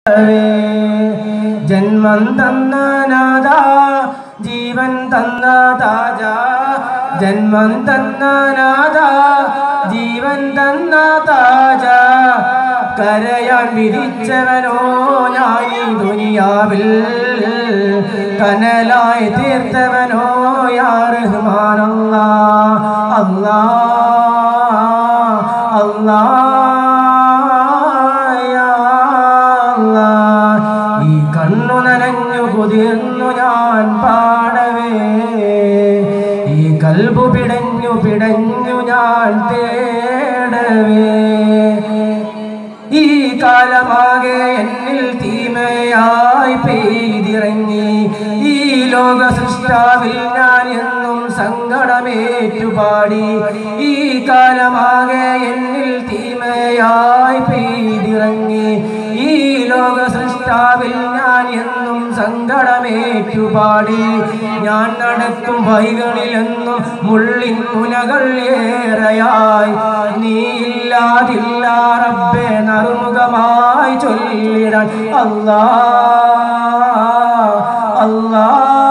ജന്മം തന്ന നാഥ ജീവൻ തന്ന താജ ജന്മം തന്ന നാഥ ജീവൻ തന്ന താജ കരയാൻ വിധിച്ചവനോ ഞാൻ ഈ ദുനിയാവിൽ കനലായി തീർത്തവനോ യാ റഹ്മാനല്ലാ അല്ലാ അല്ലാ യാ അല്ലാ. ഈ കണ്ണു നനഞ്ഞു കുതിർന്നു ഞാൻ പാടവേ ഈ കൽബു പിടഞ്ഞു പിടഞ്ഞു ഞാൻ തേടവേ ഈ കാലമാകെ എന്നിൽ തീമയായി പെയ്തിറങ്ങി ഈ ലോക സൃഷ്ടാവിൽ ഞാൻ എന്നും സങ്കടമേറ്റുപാടി ഈ കാലമാകെ എന്നിൽ തീമയായി പെയ്തിറങ്ങി ഈ ലോക സൃഷ്ടാവിൽ ഞാൻ എന്നും സങ്കടമേറ്റുപാടി ഞാൻ നടക്കും വൈകളിലെന്നും മുള്ളിൻ മുനകൾ ഏറെയായി നീ ഇല്ലാതില്ല റബ്ബെ നറുമുഖമായി ചൊല്ലിടാൻ അല്ലാ അല്ലാ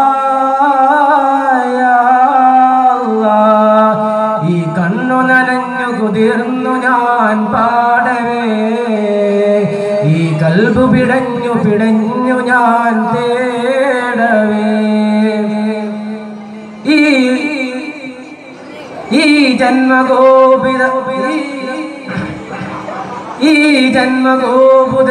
യാ അല്ലാ. ഈ കണ്ണു നനഞ്ഞു കുതിർന്നു ഞാൻ പാടവേ ഈ കൽബു പിടഞ്ഞു പിടഞ്ഞു ഞാൻ തേടവേ ഈ ഈ ജന്മഗോപിത ഈ ജന്മഗോപുത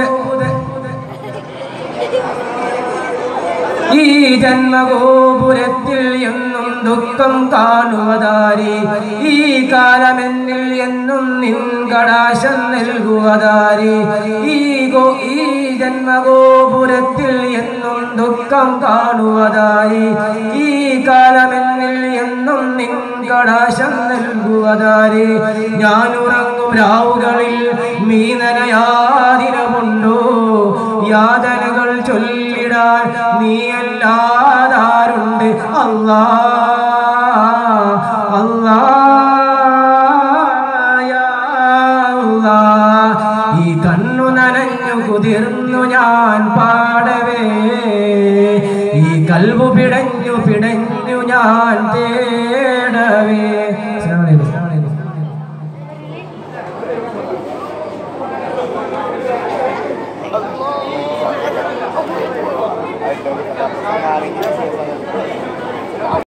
ഈ ജന്മഗോപുരത്തിൽ എന്നും ദുഃഖം കാണുവതാരി ഈ കാലമെന്നിൽ എന്നും നിൻ കടാശം നൽകുവതാരി ഈ ഗോ ഈ ജന്മഗോപുരത്തിൽ എന്നും ദുഃഖം കാണുവതാരി ഈ കാലമെന്നിൽ എന്നും നിൻ കടാശം നൽകുവതാരി ഞാൻ ഉറങ്ങും രാവുകളിൽ മീനനയാതിരമുണ്ടോ യാതനകൾ ചൊല്ലിടാൻ നീയല്ലാതാരുണ്ട് അല്ലാ അല്ലാ യാ അല്ലാ. ഈ കണ്ണു നനഞ്ഞു കുതിർന്നു ഞാൻ പാടവേ ഈ കൽബു പിടഞ്ഞു പിടഞ്ഞു ഞാൻ തേടവേ